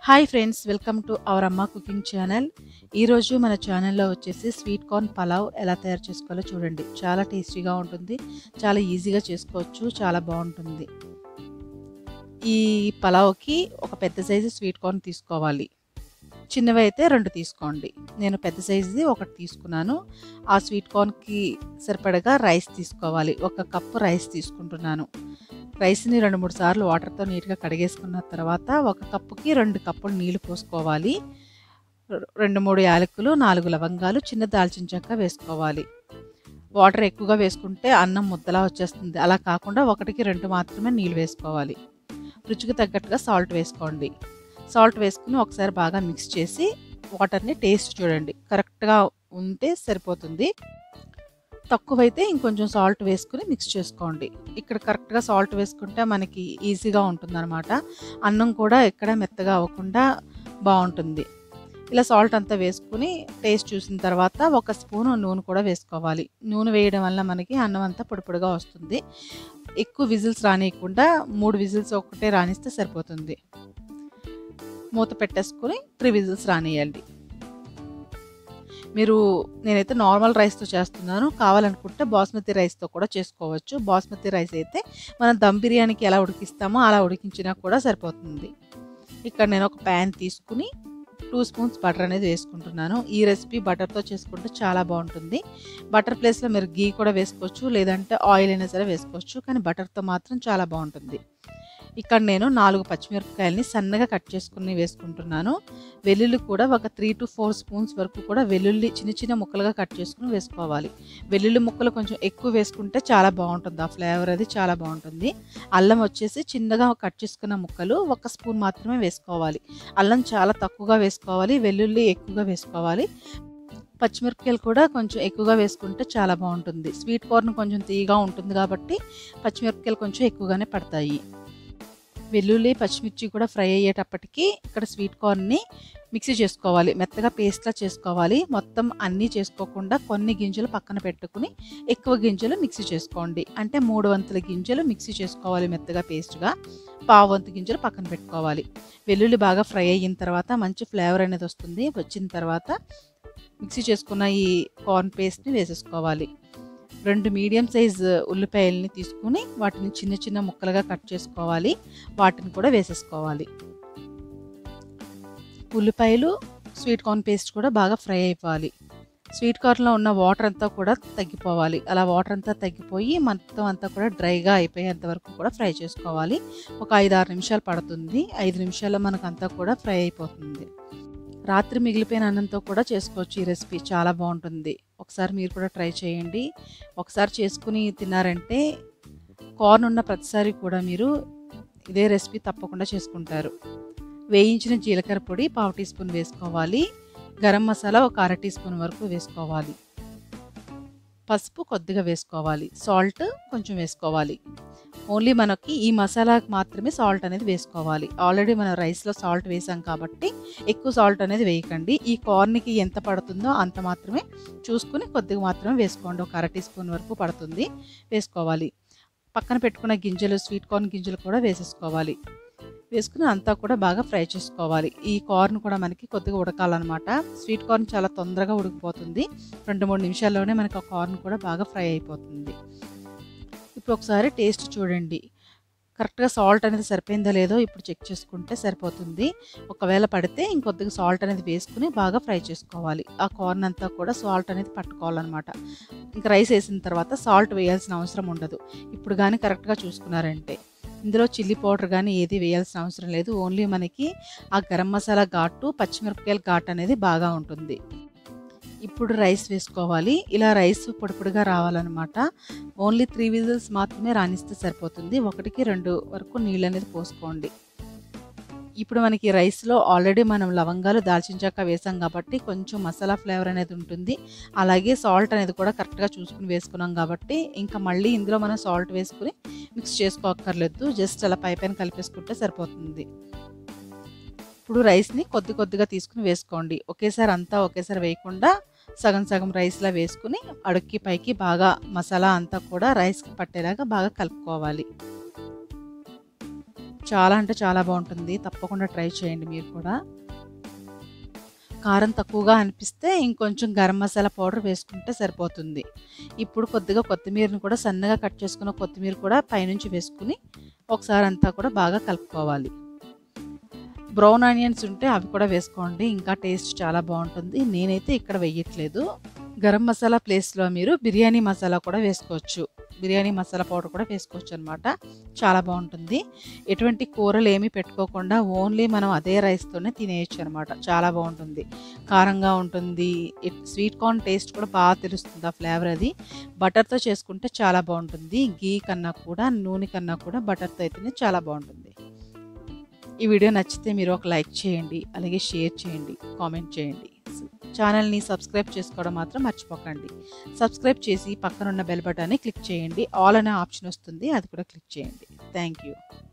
hi friends welcome to our అమ్మ cooking channel ఈరోజు మన ఛానల్లో వచ్చేసి స్వీట్ కార్న్ పలావ్ ఎలా తయారు చేసుకోవాలో చూడండి చాలా టేస్టీగా ఉంటుంది చాలా ఈజీగా చేసుకోవచ్చు చాలా బాగుంటుంది ఈ పలావ్కి ఒక పెద్ద సైజు స్వీట్ కార్న్ తీసుకోవాలి చిన్నవి అయితే రెండు తీసుకోండి నేను పెద్ద సైజుది ఒకటి తీసుకున్నాను ఆ స్వీట్ కార్న్కి సరిపడగా రైస్ తీసుకోవాలి ఒక కప్పు రైస్ తీసుకుంటున్నాను రైస్ని రెండు మూడు సార్లు వాటర్తో నీట్గా కడిగేసుకున్న తర్వాత ఒక కప్పుకి రెండు కప్పులు నీళ్లు పోసుకోవాలి రెండు మూడు యాలకులు నాలుగు లవంగాలు చిన్న దాల్చిన చెక్క వేసుకోవాలి వాటర్ ఎక్కువగా వేసుకుంటే అన్నం ముద్దలా వచ్చేస్తుంది అలా కాకుండా ఒకటికి రెండు మాత్రమే నీళ్ళు వేసుకోవాలి రుచికి తగ్గట్టుగా సాల్ట్ వేసుకోండి సాల్ట్ వేసుకుని ఒకసారి బాగా మిక్స్ చేసి వాటర్ని టేస్ట్ చూడండి కరెక్ట్గా ఉంటే సరిపోతుంది తక్కువైతే ఇంకొంచెం సాల్ట్ వేసుకుని మిక్స్ చేసుకోండి ఇక్కడ కరెక్ట్గా సాల్ట్ వేసుకుంటే మనకి ఈజీగా ఉంటుందన్నమాట అన్నం కూడా ఎక్కడ మెత్తగా అవ్వకుండా బాగుంటుంది ఇలా సాల్ట్ అంతా వేసుకుని టేస్ట్ చూసిన తర్వాత ఒక స్పూన్ నూనె కూడా వేసుకోవాలి నూనె వేయడం వల్ల మనకి అన్నం అంతా పొడి పొడిగా వస్తుంది ఎక్కువ విజిల్స్ రానియకుండా మూడు విజిల్స్ ఒకటే రానిస్తే సరిపోతుంది మూత పెట్టేసుకుని త్రీ విజిల్స్ రానియండి మీరు నేనైతే నార్మల్ రైస్తో చేస్తున్నాను కావాలనుకుంటే బాస్మతి రైస్తో కూడా చేసుకోవచ్చు బాస్మతి రైస్ అయితే మనం దమ్ బిర్యానీకి ఎలా ఉడికిస్తామో అలా ఉడికించినా కూడా సరిపోతుంది ఇక్కడ నేను ఒక ప్యాన్ తీసుకుని టూ స్పూన్స్ బటర్ అనేది వేసుకుంటున్నాను ఈ రెసిపీ బటర్తో చేసుకుంటే చాలా బాగుంటుంది బటర్ ప్లేస్లో మీరు గీ కూడా వేసుకోవచ్చు లేదంటే ఆయిల్ అయినా సరే వేసుకోవచ్చు కానీ బటర్తో మాత్రం చాలా బాగుంటుంది ఇక్కడ నేను నాలుగు పచ్చిమిరపకాయలని సన్నగా కట్ చేసుకుని వేసుకుంటున్నాను వెల్లుల్లి కూడా ఒక త్రీ టు ఫోర్ స్పూన్స్ వరకు కూడా వెల్లుల్లి చిన్న చిన్న ముక్కలుగా కట్ చేసుకుని వేసుకోవాలి వెల్లుల్లి ముక్కలు కొంచెం ఎక్కువ వేసుకుంటే చాలా బాగుంటుంది ఆ ఫ్లేవర్ అది చాలా బాగుంటుంది అల్లం వచ్చేసి చిన్నగా కట్ చేసుకున్న ముక్కలు ఒక స్పూన్ మాత్రమే వేసుకోవాలి అల్లం చాలా తక్కువగా వేసుకోవాలి వెల్లుల్లి ఎక్కువగా వేసుకోవాలి పచ్చిమిరపకాయలు కూడా కొంచెం ఎక్కువగా వేసుకుంటే చాలా బాగుంటుంది స్వీట్ కార్న్ కొంచెం తీయగా ఉంటుంది కాబట్టి పచ్చిమిరపకాయలు కొంచెం ఎక్కువగానే పడతాయి వెల్లుల్లి పచ్చిమిర్చి కూడా ఫ్రై అయ్యేటప్పటికి ఇక్కడ స్వీట్ కార్న్ని మిక్సీ చేసుకోవాలి మెత్తగా పేస్ట్లా చేసుకోవాలి మొత్తం అన్నీ చేసుకోకుండా కొన్ని గింజలు పక్కన పెట్టుకుని ఎక్కువ గింజలు మిక్సీ చేసుకోండి అంటే మూడు వంతుల గింజలు మిక్సీ చేసుకోవాలి మెత్తగా పేస్ట్గా పావు వంతు గింజలు పక్కన పెట్టుకోవాలి వెల్లుల్లి బాగా ఫ్రై అయిన తర్వాత మంచి ఫ్లేవర్ అనేది వస్తుంది వచ్చిన తర్వాత మిక్సీ చేసుకున్న ఈ కార్న్ పేస్ట్ని వేసేసుకోవాలి రెండు మీడియం సైజ్ ఉల్లిపాయలని తీసుకుని వాటిని చిన్న చిన్న ముక్కలుగా కట్ చేసుకోవాలి వాటిని కూడా వేసేసుకోవాలి ఉల్లిపాయలు స్వీట్ కార్న్ పేస్ట్ కూడా బాగా ఫ్రై అయిపోవాలి స్వీట్ కార్న్లో ఉన్న వాటర్ అంతా కూడా తగ్గిపోవాలి అలా వాటర్ అంతా తగ్గిపోయి మొత్తం అంతా కూడా డ్రైగా అయిపోయేంత వరకు కూడా ఫ్రై చేసుకోవాలి ఒక ఐదు ఆరు నిమిషాలు పడుతుంది ఐదు నిమిషాల్లో మనకు అంతా కూడా ఫ్రై అయిపోతుంది రాత్రి మిగిలిపోయిన అన్నంతో కూడా చేసుకోవచ్చు ఈ రెసిపీ చాలా బాగుంటుంది ఒకసారి మీరు కూడా ట్రై చేయండి ఒకసారి చేసుకుని తిన్నారంటే కార్న్ ఉన్న ప్రతిసారి కూడా మీరు ఇదే రెసిపీ తప్పకుండా చేసుకుంటారు వేయించిన జీలకర్ర పొడి పావు టీ స్పూన్ వేసుకోవాలి గరం మసాలా ఒక అర టీ స్పూన్ వరకు వేసుకోవాలి పసుపు కొద్దిగా వేసుకోవాలి సాల్ట్ కొంచెం వేసుకోవాలి ఓన్లీ మనకి ఈ మసాలాకి మాత్రమే సాల్ట్ అనేది వేసుకోవాలి ఆల్రెడీ మనం రైస్లో సాల్ట్ వేసాం కాబట్టి ఎక్కువ సాల్ట్ అనేది వేయకండి ఈ కార్న్కి ఎంత పడుతుందో అంత మాత్రమే చూసుకుని కొద్దిగా మాత్రమే వేసుకోండి ఒక అర టీ స్పూన్ వరకు పడుతుంది వేసుకోవాలి పక్కన పెట్టుకున్న గింజలు స్వీట్ కార్న్ గింజలు కూడా వేసేసుకోవాలి వేసుకుని అంతా కూడా బాగా ఫ్రై చేసుకోవాలి ఈ కార్న్ కూడా మనకి కొద్దిగా ఉడకాలన్నమాట స్వీట్ కార్న్ చాలా తొందరగా ఉడికిపోతుంది రెండు మూడు నిమిషాల్లోనే మనకి ఆ కార్న్ కూడా బాగా ఫ్రై అయిపోతుంది ఇప్పుడు ఒకసారి టేస్ట్ చూడండి కరెక్ట్గా సాల్ట్ అనేది సరిపోయిందో లేదో ఇప్పుడు చెక్ చేసుకుంటే సరిపోతుంది ఒకవేళ పడితే ఇంకొద్దిగా సాల్ట్ అనేది వేసుకుని బాగా ఫ్రై చేసుకోవాలి ఆ కార్న్ అంతా కూడా సాల్ట్ అనేది పట్టుకోవాలన్నమాట ఇంకా రైస్ వేసిన తర్వాత సాల్ట్ వేయాల్సిన అవసరం ఉండదు ఇప్పుడు కానీ కరెక్ట్గా చూసుకున్నారంటే ఇందులో చిల్లీ పౌడర్ కానీ ఏది వేయాల్సిన అవసరం లేదు ఓన్లీ మనకి ఆ గరం మసాలా ఘాటు పచ్చిమిరపకాయల ఘాటు అనేది బాగా ఉంటుంది ఇప్పుడు రైస్ వేసుకోవాలి ఇలా రైస్ పొడి పొడిగా రావాలన్నమాట ఓన్లీ త్రీ విజిల్స్ మాత్రమే రాణిస్తే సరిపోతుంది ఒకటికి రెండు వరకు నీళ్ళు అనేది పోసుకోండి ఇప్పుడు మనకి రైస్లో ఆల్రెడీ మనం లవంగాలు దాల్చిన చెక్క వేసాం కాబట్టి కొంచెం మసాలా ఫ్లేవర్ అనేది ఉంటుంది అలాగే సాల్ట్ అనేది కూడా కరెక్ట్గా చూసుకుని వేసుకున్నాం కాబట్టి ఇంకా మళ్ళీ ఇందులో మనం సాల్ట్ వేసుకుని మిక్స్ చేసుకోక్కర్లేదు జస్ట్ అలా పై పైన కలిపేసుకుంటే సరిపోతుంది ఇప్పుడు రైస్ని కొద్ది కొద్దిగా తీసుకుని వేసుకోండి ఒకేసారి అంతా ఒకేసారి వేయకుండా సగం సగం రైస్లా వేసుకుని అడుక్కి పైకి బాగా మసాలా అంతా కూడా రైస్కి పట్టేలాగా బాగా కలుపుకోవాలి చాలా అంటే చాలా బాగుంటుంది తప్పకుండా ట్రై చేయండి మీరు కూడా కారం తక్కువగా అనిపిస్తే ఇంకొంచెం గరం మసాలా పౌడర్ వేసుకుంటే సరిపోతుంది ఇప్పుడు కొద్దిగా కొత్తిమీరని కూడా సన్నగా కట్ చేసుకున్న కొత్తిమీర కూడా పైనుంచి వేసుకుని ఒకసారి అంతా కూడా బాగా కలుపుకోవాలి బ్రౌన్ ఆనియన్స్ ఉంటే అవి కూడా వేసుకోండి ఇంకా టేస్ట్ చాలా బాగుంటుంది నేనైతే ఇక్కడ వేయట్లేదు గరం మసాలా ప్లేస్లో మీరు బిర్యానీ మసాలా కూడా వేసుకోవచ్చు బిర్యానీ మసాలా పౌడర్ కూడా వేసుకోవచ్చు అనమాట చాలా బాగుంటుంది ఎటువంటి కూరలు ఏమీ పెట్టుకోకుండా ఓన్లీ మనం అదే రైస్తోనే తినేయచ్చు అనమాట చాలా బాగుంటుంది కారంగా ఉంటుంది స్వీట్ కార్న్ టేస్ట్ కూడా బాగా తెలుస్తుంది ఆ ఫ్లేవర్ అది బటర్తో చేసుకుంటే చాలా బాగుంటుంది గీ కన్నా కూడా నూనె కన్నా కూడా బటర్తో అయితేనే చాలా బాగుంటుంది ఈ వీడియో నచ్చితే మీరు ఒక లైక్ చేయండి అలాగే షేర్ చేయండి కామెంట్ చేయండి ఛానల్ని సబ్స్క్రైబ్ చేసుకోవడం మాత్రం మర్చిపోకండి సబ్స్క్రైబ్ చేసి పక్కనున్న బెల్ బటన్ని క్లిక్ చేయండి ఆల్ అనే ఆప్షన్ వస్తుంది అది కూడా క్లిక్ చేయండి థ్యాంక్ యూ